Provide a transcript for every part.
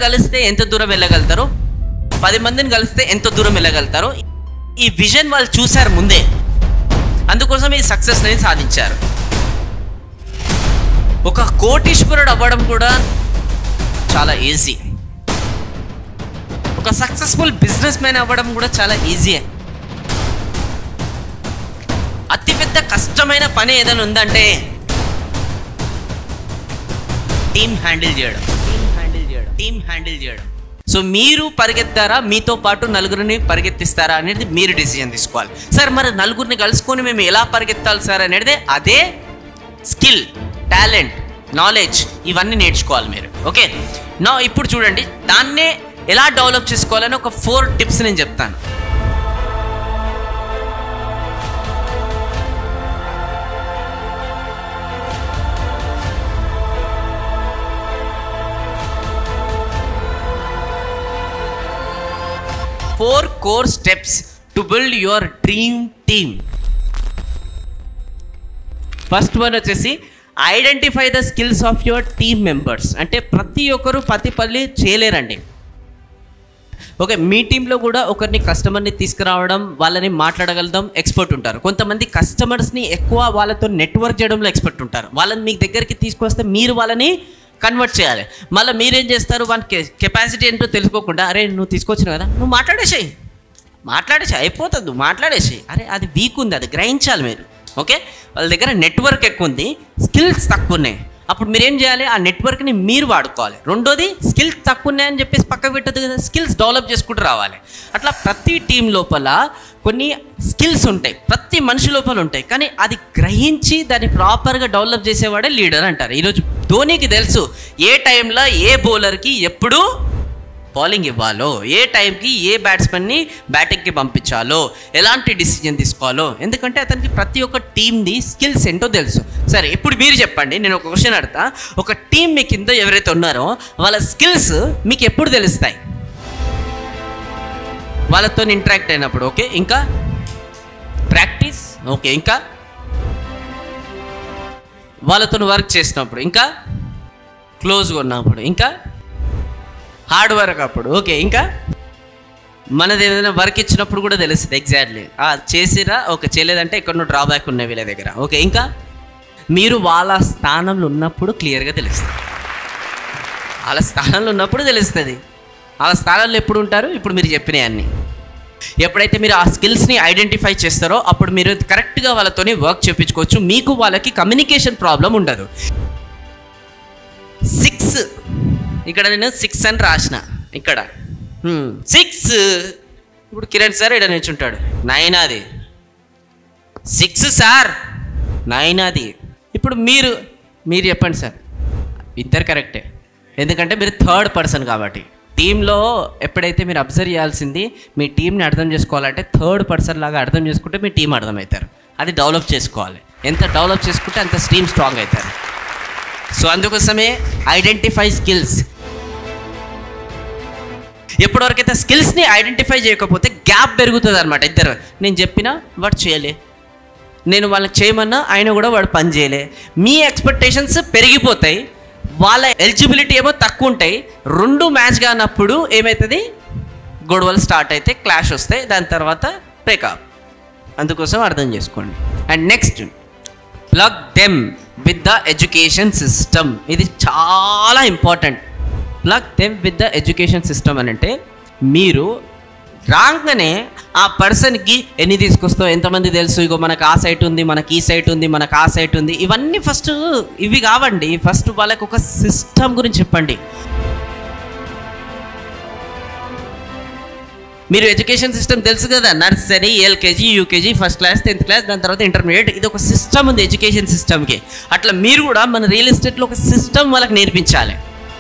కలిస్తే ఎంత దూరం వెళ్ళగలుగుతారో పది మందిని కలిస్తే ఎంత దూరం వెళ్ళగలుగుతారో ఈ విజన్ వాళ్ళు చూశారు ముందే అందుకోసం ఈ సక్సెస్ అనేది సాధించారు ఒక కోటీశ్వరుడు అవ్వడం కూడా చాలా ఈజీ ఒక సక్సెస్ఫుల్ బిజినెస్ మ్యాన్ అవ్వడం కూడా చాలా ఈజీ అతిపెద్ద కష్టమైన పని ఏదైనా ఉందంటే టీమ్ హ్యాండిల్ చేయడం టీమ్ హ్యాండిల్ చేయడం టీమ్ హ్యాండిల్ చేయడం సో మీరు పరిగెత్తారా మీతో పాటు నలుగురిని పరిగెత్తిస్తారా అనేది మీరు డిసిజన్ తీసుకోవాలి సార్ మరి నలుగురిని కలుసుకొని మేము ఎలా పరిగెత్తాలి సార్ అనేది అదే స్కిల్ టాలెంట్ నాలెడ్జ్ ఇవన్నీ నేర్చుకోవాలి మీరు ఓకే నా ఇప్పుడు చూడండి దాన్నే ఎలా డెవలప్ చేసుకోవాలని ఒక ఫోర్ టిప్స్ నేను చెప్తాను four core steps to build your dream team first one వచ్చేసి identify the skills of your team members అంటే ప్రతి ఒక్కరు ప్రతి పల్లి చేయలేరండి ఓకే మీ టీంలో కూడా ఒకరిని కస్టమర్ని తీసుకురావడం వాళ్ళని మాట్లాడగలడం ఎక్స్పర్ట్ ఉంటారు కొంతమంది కస్టమర్స్ని ఎక్కువ వాళ్ళతో నెట్వర్క్ చేయడంలో ఎక్స్పర్ట్ ఉంటారు వాళ్ళని మీ దగ్గరికి తీసుకొస్తే మీరు వాళ్ళని కన్వర్ట్ చేయాలి మళ్ళీ మీరేం చేస్తారు వాళ్ళ కెపాసిటీ ఏంటో తెలుసుకోకుండా అరే నువ్వు తీసుకొచ్చిన కదా నువ్వు మాట్లాడేసేయి మాట్లాడేసి అయిపోతుంది నువ్వు మాట్లాడేసి అరే అది వీక్ ఉంది అది గ్రహించాలి మీరు ఓకే వాళ్ళ దగ్గర నెట్వర్క్ ఎక్కువ ఉంది స్కిల్స్ తక్కువ ఉన్నాయి అప్పుడు మీరేం చేయాలి ఆ నెట్వర్క్ని మీరు వాడుకోవాలి రెండోది స్కిల్స్ తక్కువ ఉన్నాయని చెప్పేసి పక్కకు పెట్టదు కదా స్కిల్స్ డెవలప్ చేసుకుంటూ రావాలి అట్లా ప్రతి టీం లోపల కొన్ని స్కిల్స్ ఉంటాయి ప్రతి మనిషి లోపల ఉంటాయి కానీ అది గ్రహించి దాన్ని ప్రాపర్గా డెవలప్ చేసేవాడే లీడర్ అంటారు ఈరోజు ధోనికి తెలుసు ఏ టైంలో ఏ బౌలర్కి ఎప్పుడు బౌలింగ్ ఇవ్వాలో ఏ టైంకి ఏ బ్యాట్స్మెన్ని బ్యాటింగ్కి పంపించాలో ఎలాంటి డిసిజన్ తీసుకోవాలో ఎందుకంటే అతనికి ప్రతి ఒక్క టీంది స్కిల్స్ ఏంటో తెలుసు సరే ఇప్పుడు మీరు చెప్పండి నేను ఒక క్వశ్చన్ అడతా ఒక టీం మీ కింద ఎవరైతే ఉన్నారో వాళ్ళ స్కిల్స్ మీకు ఎప్పుడు తెలుస్తాయి వాళ్ళతో ఇంటరాక్ట్ అయినప్పుడు ఓకే ఇంకా ప్రాక్టీస్ ఓకే ఇంకా వాళ్ళతో వర్క్ చేసినప్పుడు ఇంకా క్లోజ్గా ఉన్నప్పుడు ఇంకా హార్డ్ వర్క్ అప్పుడు ఓకే ఇంకా మనది ఏదైనా వర్క్ ఇచ్చినప్పుడు కూడా తెలుస్తుంది ఎగ్జాక్ట్లీ చేసిరా ఓకే చేయలేదంటే ఎక్కడో డ్రాబ్యాక్ ఉన్నాయి వీళ్ళ దగ్గర ఓకే ఇంకా మీరు వాళ్ళ స్థానంలో ఉన్నప్పుడు క్లియర్గా తెలుస్తుంది వాళ్ళ స్థానంలో ఉన్నప్పుడు తెలుస్తుంది వాళ్ళ స్థానంలో ఎప్పుడు ఉంటారు ఇప్పుడు మీరు చెప్పినవి అన్నీ ఎప్పుడైతే మీరు ఆ స్కిల్స్ని ఐడెంటిఫై చేస్తారో అప్పుడు మీరు కరెక్ట్గా వాళ్ళతోని వర్క్ చేయించుకోవచ్చు మీకు వాళ్ళకి కమ్యూనికేషన్ ప్రాబ్లం ఉండదు సిక్స్ ఇక్కడ నేను సిక్స్ అని రాసిన ఇక్కడ సిక్స్ ఇప్పుడు కిరణ్ సార్ ఇక్కడ నిల్చుంటాడు నైన్ అది సిక్స్ సార్ నైన్ అది ఇప్పుడు మీరు మీరు చెప్పండి సార్ ఇద్దరు కరెక్టే ఎందుకంటే మీరు థర్డ్ పర్సన్ కాబట్టి టీంలో ఎప్పుడైతే మీరు అబ్జర్వ్ చేయాల్సింది మీ టీంని అర్థం చేసుకోవాలంటే థర్డ్ పర్సన్ లాగా అర్థం చేసుకుంటే మీ టీం అర్థమవుతారు అది డెవలప్ చేసుకోవాలి ఎంత డెవలప్ చేసుకుంటే అంత టీమ్ స్ట్రాంగ్ అవుతారు సో అందుకోసమే ఐడెంటిఫై స్కిల్స్ ఎప్పటివరకైతే స్కిల్స్ని ఐడెంటిఫై చేయకపోతే గ్యాప్ పెరుగుతుంది అనమాట ఇద్దరు నేను చెప్పినా వాడు చేయలే నేను వాళ్ళకి చేయమన్నా ఆయన కూడా వాడు పని చేయలే మీ ఎక్స్పెక్టేషన్స్ పెరిగిపోతాయి వాళ్ళ ఎలిజిబిలిటీ ఏమో తక్కువ ఉంటాయి రెండు మ్యాచ్ కానప్పుడు ఏమవుతుంది గొడవలు స్టార్ట్ అయితే క్లాష్ వస్తాయి దాని తర్వాత బ్రేకప్ అందుకోసం అర్థం చేసుకోండి and next plug them with the education system ఇది చాలా important plug them with the education system అని అంటే మీరు రాగానే ఆ పర్సన్కి ఎన్ని తీసుకొస్తావు ఎంతమంది తెలుసు ఇగో మనకు ఆ సైట్ ఉంది మనకి ఈ సైట్ ఉంది మనకు ఆ సైట్ ఉంది ఇవన్నీ ఫస్ట్ ఇవి కావండి ఫస్ట్ వాళ్ళకి ఒక సిస్టమ్ గురించి చెప్పండి మీరు ఎడ్యుకేషన్ సిస్టమ్ తెలుసు కదా nursery LKG UKG first class tenth class దాని తర్వాత ఇంటర్మీడియట్ ఇది ఒక సిస్టమ్ ఉంది ఎడ్యుకేషన్ సిస్టమ్కి అట్లా మీరు కూడా మన రియల్ ఎస్టేట్లో ఒక సిస్టమ్ వాళ్ళకి నేర్పించాలి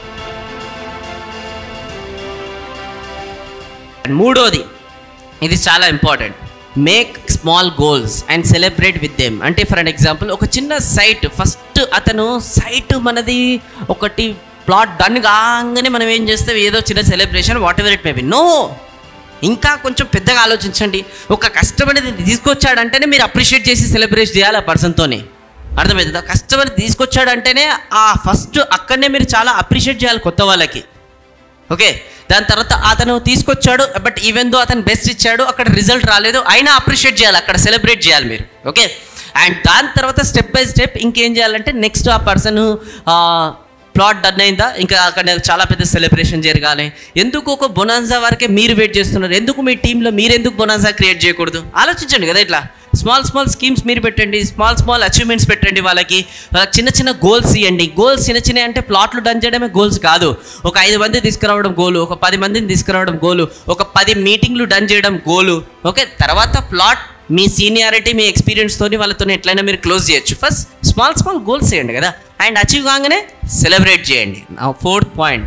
And మూడోది ఇది చాలా important make small goals and celebrate with them అంటే ఫర్ అన్ ఎగ్జాంపుల్ ఒక చిన్న సైట్ ఫస్ట్ అతను సైట్ మనది ఒకటి ప్లాట్ డన్ కాగానే మనం ఏం చేస్తాం ఏదో చిన్న celebration whatever it maybe no ఇంకా కొంచెం పెద్దగా ఆలోచించండి ఒక కస్టమర్ని తీసుకొచ్చాడంటేనే మీరు అప్రిషియేట్ చేసి సెలబ్రేట్ చేయాలి ఆ పర్సన్తోనే అర్థమవుతుందా కస్టమర్ తీసుకొచ్చాడంటేనే ఆ ఫస్ట్ అక్కడనే మీరు చాలా అప్రిషియేట్ చేయాలి కొత్త వాళ్ళకి ఓకే దాని తర్వాత అతను తీసుకొచ్చాడు బట్ ఈవెన్ దో అతను బెస్ట్ ఇచ్చాడు అక్కడ రిజల్ట్ రాలేదు అయినా అప్రిషియేట్ చేయాలి అక్కడ సెలబ్రేట్ చేయాలి మీరు ఓకే అండ్ దాని తర్వాత స్టెప్ బై స్టెప్ ఇంకేం చేయాలంటే నెక్స్ట్ ఆ పర్సన్ ప్లాట్ డన్ అయిందా ఇంకా అక్కడ చాలా పెద్ద సెలబ్రేషన్ జరగాలి ఎందుకు ఒక బొనాన్సా వరకే మీరు వెయిట్ చేస్తున్నారు ఎందుకు మీ టీంలో మీరు ఎందుకు బొనాన్సా క్రియేట్ చేయకూడదు ఆలోచించండి కదా ఇట్లా స్మాల్ స్మాల్ స్కీమ్స్ మీరు పెట్టండి స్మాల్ స్మాల్ అచీవ్మెంట్స్ పెట్టండి వాళ్ళకి వాళ్ళకి చిన్న చిన్న గోల్స్ ఇవ్వండి గోల్స్ చిన్న చిన్న అంటే ప్లాట్లు డన్ చేయడమే గోల్స్ కాదు ఒక ఐదు మంది తీసుకురావడం గోలు ఒక పది మందిని తీసుకురావడం గోలు ఒక పది మీటింగ్లు డన్ చేయడం గోలు ఓకే తర్వాత ప్లాట్ మీ సీనియారిటీ మీ ఎక్స్పీరియన్స్ తోని వాళ్ళతో ఎట్లయినా మీరు క్లోజ్ చేయొచ్చు ఫస్ట్ స్మాల్ స్మాల్ గోల్స్ చేయండి కదా అండ్ అచీవ్ కాగానే సెలబ్రేట్ చేయండి నా ఫోర్త్ పాయింట్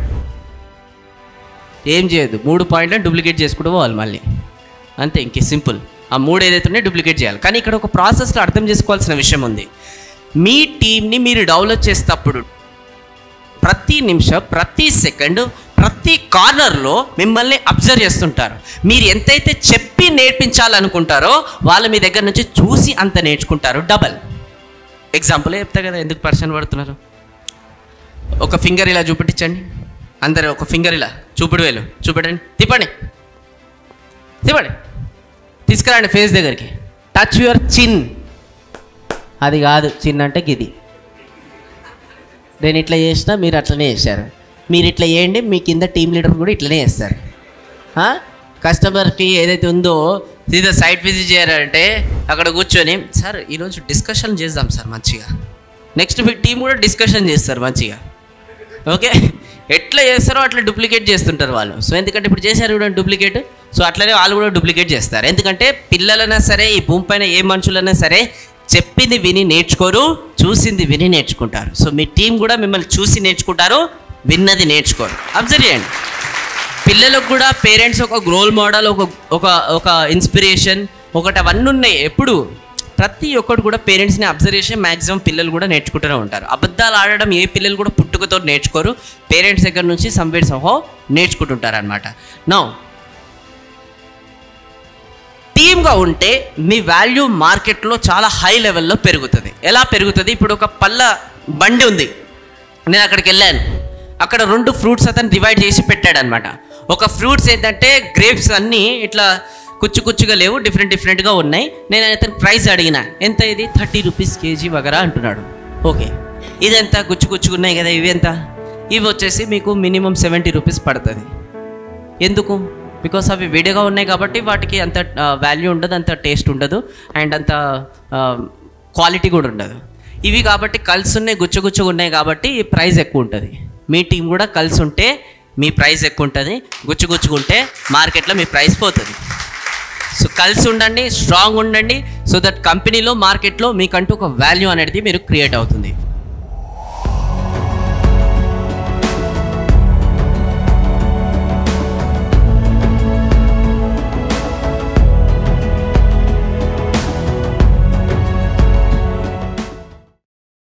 ఏం చేయదు మూడు పాయింట్లను డూప్లికేట్ చేసుకుంటూ పోవాలి మళ్ళీ అంతే ఇంకే సింపుల్ ఆ మూడు ఏదైతే ఉన్నాయో డూప్లికేట్ చేయాలి కానీ ఇక్కడ ఒక ప్రాసెస్లో అర్థం చేసుకోవాల్సిన విషయం ఉంది మీ టీంని మీరు డెవలప్ చేసేటప్పుడు ప్రతి నిమిషం ప్రతి సెకండ్ ప్రతి కార్నర్లో మిమ్మల్ని అబ్జర్వ్ చేస్తుంటారు మీరు ఎంతైతే చెప్పి నేర్పించాలనుకుంటారో వాళ్ళు మీ దగ్గర నుంచి చూసి అంత నేర్చుకుంటారు డబల్ ఎగ్జాంపుల్ చెప్తా కదా ఎందుకు పర్సన్ పడుతున్నారు ఒక ఫింగర్ ఇలా చూపించండి అందరు ఒక ఫింగర్ ఇలా చూపుడు వేలు చూపెట్టండి తిప్పండి తిప్పండి తీసుకురండి ఫేస్ దగ్గరికి టచ్ యువర్ చిన్ అది కాదు చిన్ అంటే గిది నేను ఇట్లా చేసినా మీరు అట్లనే చేశారు మీరు ఇట్లా చేయండి మీ కింద టీం లీడర్ కూడా ఇట్లనే చేస్తారు ఆ? కస్టమర్కి ఏదైతే ఉందో సీదా సైట్ విజిట్ చేయాలంటే అక్కడ కూర్చొని సార్ ఈరోజు డిస్కషన్ చేద్దాం సార్ మంచిగా నెక్స్ట్ మీ టీం కూడా డిస్కషన్ చేస్తారు మంచిగా ఓకే ఎట్లా చేస్తారో అట్లా డూప్లికేట్ చేస్తుంటారు వాళ్ళు సో ఎందుకంటే ఇప్పుడు చేశారు కూడా డూప్లికేట్ సో అట్లనే వాళ్ళు కూడా డూప్లికేట్ చేస్తారు ఎందుకంటే పిల్లలైనా సరే ఈ భూమి పైన ఏ మనుషులైనా సరే చెప్పింది విని నేర్చుకోరు చూసింది విని నేర్చుకుంటారు సో మీ టీం కూడా మిమ్మల్ని చూసి నేర్చుకుంటారు విన్నది నేర్చుకోరు అబ్జర్వ్ చేయండి పిల్లలకు కూడా పేరెంట్స్ ఒక రోల్ మోడల్ ఒక ఒక ఒక ఇన్స్పిరేషన్ ఒకటి అవన్నీ ఉన్నాయి ఎప్పుడు ప్రతి ఒక్కటి కూడా పేరెంట్స్ని అబ్జర్వేషన్ మ్యాక్సిమం పిల్లలు కూడా నేర్చుకుంటూనే ఉంటారు అబద్ధాలు ఆడడం ఏ పిల్లలు కూడా పుట్టుకతో నేర్చుకోరు పేరెంట్స్ దగ్గర నుంచి సంవేర్ సహో నేర్చుకుంటుంటారు అనమాట నో టీమ్గా ఉంటే మీ వాల్యూ మార్కెట్లో చాలా హై లెవెల్లో పెరుగుతుంది ఎలా పెరుగుతుంది ఇప్పుడు ఒక పళ్ళ బండి ఉంది నేను అక్కడికి వెళ్ళాను అక్కడ రెండు ఫ్రూట్స్ అతను డివైడ్ చేసి పెట్టాడు అనమాట ఒక ఫ్రూట్స్ ఏంటంటే గ్రేప్స్ అన్నీ ఇట్లా కుచ్చు కుచ్చుగా లేవు డిఫరెంట్ డిఫరెంట్గా ఉన్నాయి నేను అతను ప్రైస్ అడిగిన ఎంత ఇది థర్టీ రూపీస్ కేజీ వగరా అంటున్నాడు ఓకే ఇదెంత గుచ్చు గుచ్చుకున్నాయి కదా ఇవి ఎంత ఇవి వచ్చేసి మీకు మినిమం సెవెంటీ రూపీస్ పడుతుంది ఎందుకు బికాస్ అవి విడిగా ఉన్నాయి కాబట్టి వాటికి అంత వాల్యూ ఉండదు అంత టేస్ట్ ఉండదు అండ్ అంత క్వాలిటీ కూడా ఉండదు ఇవి కాబట్టి కలిసి ఉన్నాయి గుచ్చగుచ్చగా ఉన్నాయి కాబట్టి ఈ ప్రైస్ ఎక్కువ ఉంటుంది మీ టీం కూడా కలిసి ఉంటే మీ ప్రైస్ ఎక్కువ ఉంటుంది గుచ్చుగుచ్చుకుంటే మార్కెట్లో మీ ప్రైస్ పోతుంది సో కలిసి ఉండండి స్ట్రాంగ్ ఉండండి సో దట్ కంపెనీలో మార్కెట్లో మీకంటూ ఒక వాల్యూ అనేది మీరు క్రియేట్ అవుతుంది